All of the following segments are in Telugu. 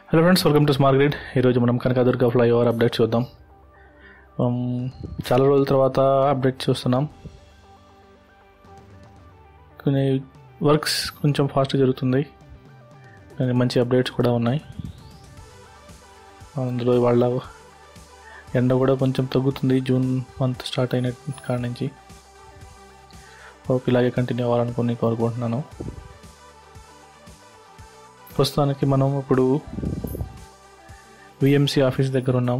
hello friends welcome to smart grid ఈరోజు మనం కనకదుర్గ ఫ్లైఓవర్ అప్డేట్ చూద్దాం Um, చాలా రోజుల తర్వాత అప్డేట్ చూస్తున్నాం కొన్ని వర్క్స్ కొంచెం ఫాస్ట్గా జరుగుతుంది కానీ మంచి అప్డేట్స్ కూడా ఉన్నాయి అందులో వాళ్ళ ఎండ కూడా కొంచెం తగ్గుతుంది జూన్ మంత్ స్టార్ట్ అయిన కాడ నుంచి హోప్ ఇలాగే కంటిన్యూ అవ్వాలనుకుని కోరుకుంటున్నాను ప్రస్తుతానికి మనం ఇప్పుడు విఎంసి ఆఫీస్ దగ్గర ఉన్నాం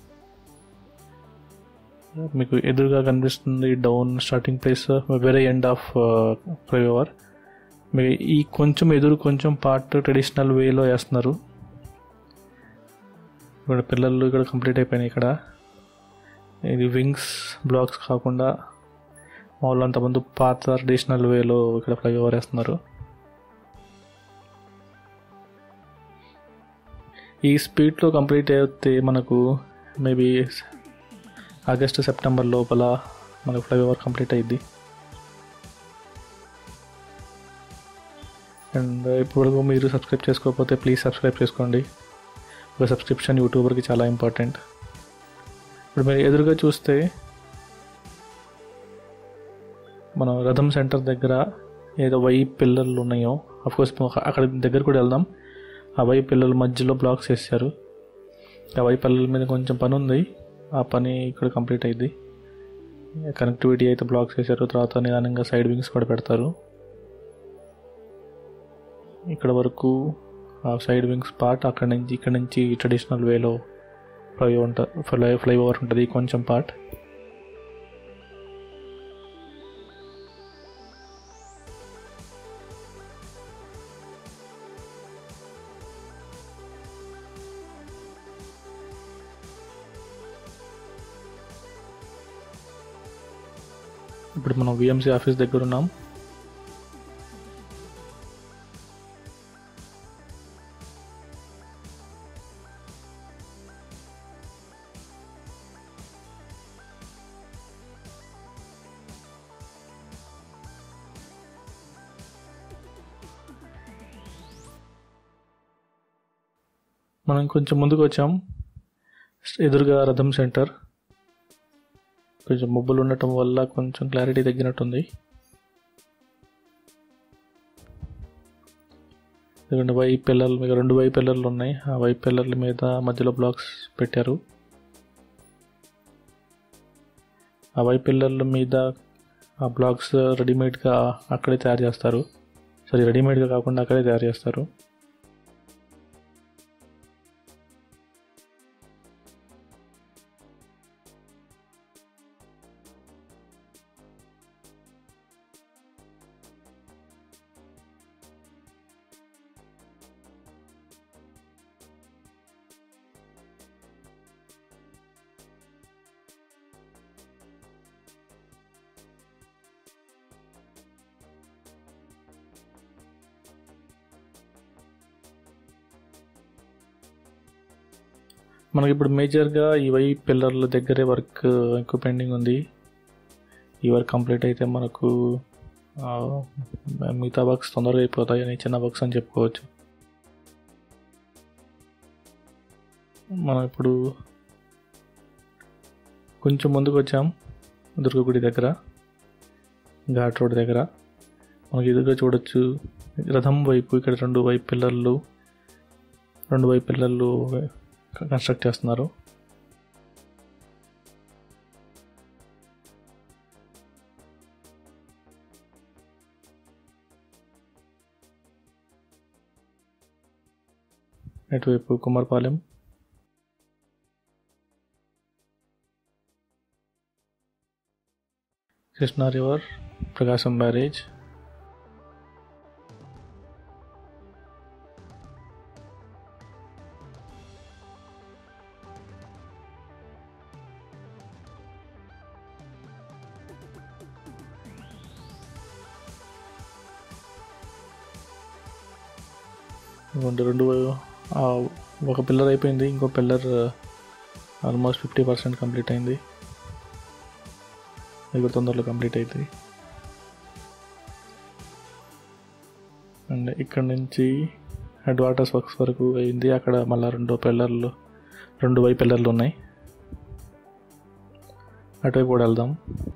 మీకు ఎదురుగా కనిపిస్తుంది down starting place very end of flyover మీ ఈ కొంచెం ఎదురు కొంచెం పార్ట్ ట్రెడిషనల్ వేలో వేస్తున్నారు ఇక్కడ పిల్లలు ఇక్కడ కంప్లీట్ అయిపోయినాయి ఇక్కడ ఇది వింగ్స్ బ్లాక్స్ కాకుండా మామూలు అంతమంది పాత ట్రెడిషనల్ వేలో ఇక్కడ ఫ్లైఓవర్ వేస్తున్నారు ఈ స్పీడ్లో కంప్లీట్ అయితే మనకు మేబీ ఆగస్ట్ సెప్టెంబర్ లోపల మనకు ఫ్లైఓవర్ కంప్లీట్ అయ్యిద్ది అండ్ ఇప్పుడు మీరు సబ్స్క్రైబ్ చేసుకోకపోతే ప్లీజ్ సబ్స్క్రైబ్ చేసుకోండి ఒక సబ్స్క్రిప్షన్ యూట్యూబర్కి చాలా ఇంపార్టెంట్ ఇప్పుడు మీరు ఎదురుగా చూస్తే మనం రథం సెంటర్ దగ్గర ఏదో వై పిల్లర్లు ఉన్నాయో అఫ్కోర్స్ అక్కడ దగ్గర కూడా వెళ్దాం ఆ వై పిల్లల మధ్యలో బ్లాక్స్ వేసారు ఆ వై పిల్లల మీద కొంచెం పని ఉంది ఆ పని ఇక్కడ కంప్లీట్ అయింది కనెక్టివిటీ అయితే బ్లాక్స్ వేసారు తర్వాత నిదానంగా సైడ్ వింగ్స్ కూడా పెడతారు ఇక్కడ వరకు ఆ సైడ్ వింగ్స్ పార్ట్ అక్కడ నుంచి ఇక్కడ నుంచి ట్రెడిషనల్ వేలో ఫ్లై ఉంటుంది ఫ్లై ఫ్లైఓవర్ ఉంటుంది కొంచెం పార్ట్ ఇప్పుడు మనం విఎంసీ ఆఫీస్ దగ్గర ఉన్నాం మనం కొంచెం ముందుకు వచ్చాం ఎదురుగా రథం సెంటర్ కొంచెం మబ్బులు ఉండటం వల్ల కొంచెం క్లారిటీ తగ్గినట్టుంది ఎందుకంటే వై పిల్లలు మీకు రెండు వై పిల్లర్లు ఉన్నాయి ఆ వై పిల్లర్ల మీద మధ్యలో బ్లాక్స్ పెట్టారు ఆ వై పిల్లర్ల మీద ఆ బ్లాక్స్ రెడీమేడ్గా అక్కడే తయారు చేస్తారు సారీ రెడీమేడ్గా కాకుండా అక్కడే తయారు చేస్తారు మనకి ఇప్పుడు మేజర్గా ఈ వై పిల్లర్ల దగ్గరే వర్క్ ఎక్కువ పెండింగ్ ఉంది ఈ వర్క్ కంప్లీట్ అయితే మనకు ఆ, మిగతా వర్క్స్ తొందరగా అయిపోతాయి అని చిన్న వర్క్స్ అని చెప్పుకోవచ్చు మనం ఇప్పుడు కొంచెం ముందుకు వచ్చాం దుర్గగుడి దగ్గర ఘాట్ రోడ్ దగ్గర మనకి ఎదురుగా చూడొచ్చు రథం వైపు ఇక్కడ రెండు వైపు పిల్లర్లు రెండు వైపు పిల్లర్లు కన్స్ట్రక్ట్ చేస్తున్నారు ఇటువైపు కుమారపాలెం కృష్ణా రివర్ ప్రకాశం బ్యారేజ్ రెండు రెండు ఆ, ఒక పిల్లర్ అయిపోయింది ఇంకో pillar almost fifty percent complete అయింది ఇది కూడా తొందరలో కంప్లీట్ అవుతుంది అండ్ ఇక్కడ నుంచి హెడ్ వాటర్స్ వర్క్స్ వరకు అయింది అక్కడ మళ్ళీ రెండు పిల్లర్లు రెండు వై పిల్లర్లు ఉన్నాయి అటువైపు కూడా వెళ్దాం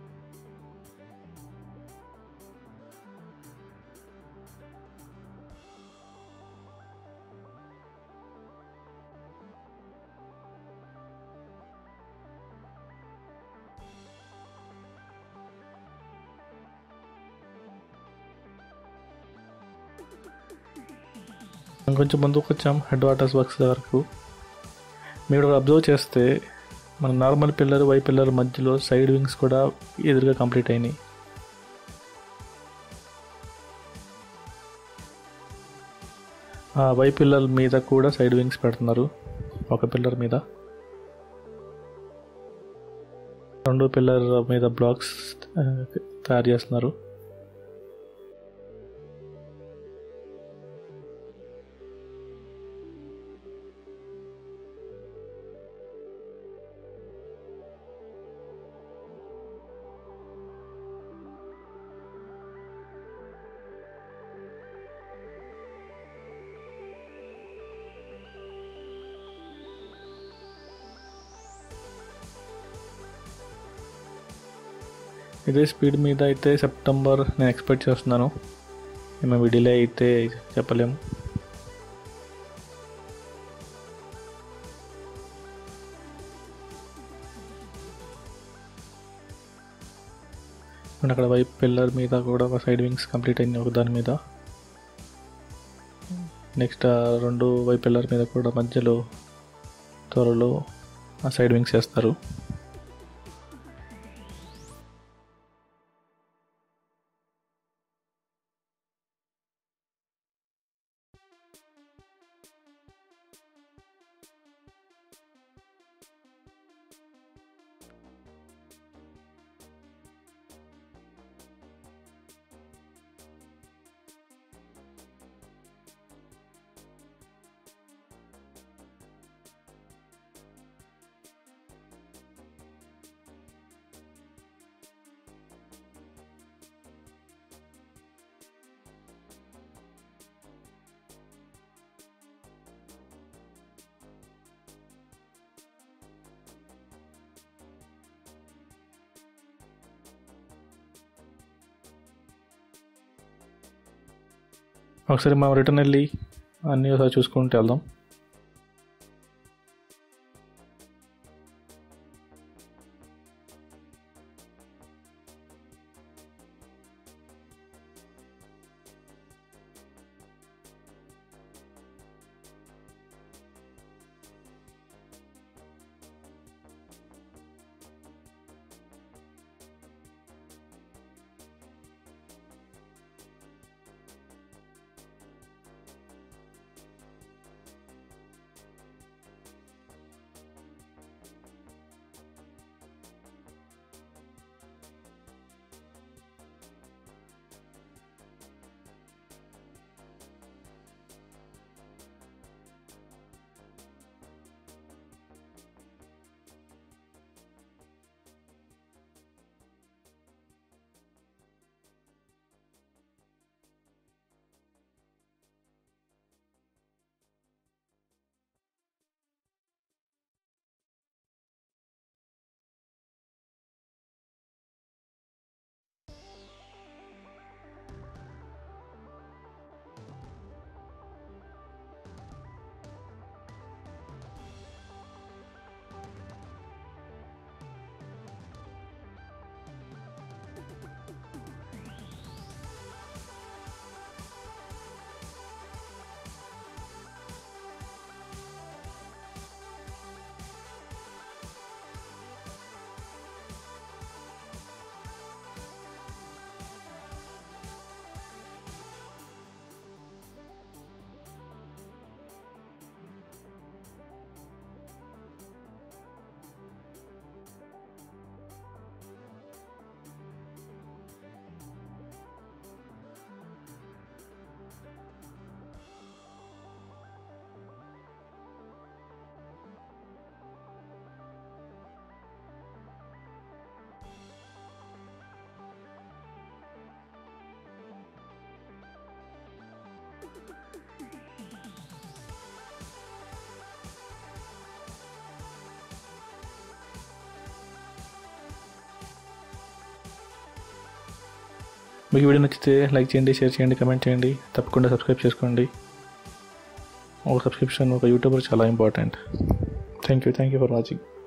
కొంచెం ముందుకు వచ్చాం హెడ్ వాటర్స్ వర్క్స్ వరకు మీరు అబ్జర్వ్ చేస్తే మన నార్మల్ పిల్లర్ వై పిల్లర్ మధ్యలో సైడ్ వింగ్స్ కూడా ఎదురుగా కంప్లీట్ అయినాయి ఆ వై పిల్లర్ మీద కూడా సైడ్ వింగ్స్ పెడుతున్నారు ఒక పిల్లర్ మీద రెండు పిల్లర్ మీద బ్లాక్స్ తయారు చేస్తున్నారు ఇదే స్పీడ్ మీద అయితే సెప్టెంబర్ నేను ఎక్స్పెక్ట్ చేస్తున్నాను మేము డిలే అయితే చెప్పలేము అండ్ అక్కడ వైపు పిల్లర్ మీద కూడా ఒక సైడ్ వింగ్స్ కంప్లీట్ అయింది ఒక దాని మీద నెక్స్ట్ ఆ రెండు వైపు పిల్లర్ మీద కూడా మధ్యలో త్వరలో ఆ సైడ్ వింగ్స్ వేస్తారు ఒకసారి మనం రిటర్న్ వెళ్ళి అన్నీ ఒకసారి చూసుకుంటూ వెళ్దాం మీకు వీడియో నచ్చితే లైక్ చేయండి షేర్ చేయండి కమెంట్ చేయండి తప్పకుండా సబ్స్క్రైబ్ చేసుకోండి ఒక సబ్స్క్రిప్షన్ ఒక యూట్యూబర్ చాలా important thank you thank you for watching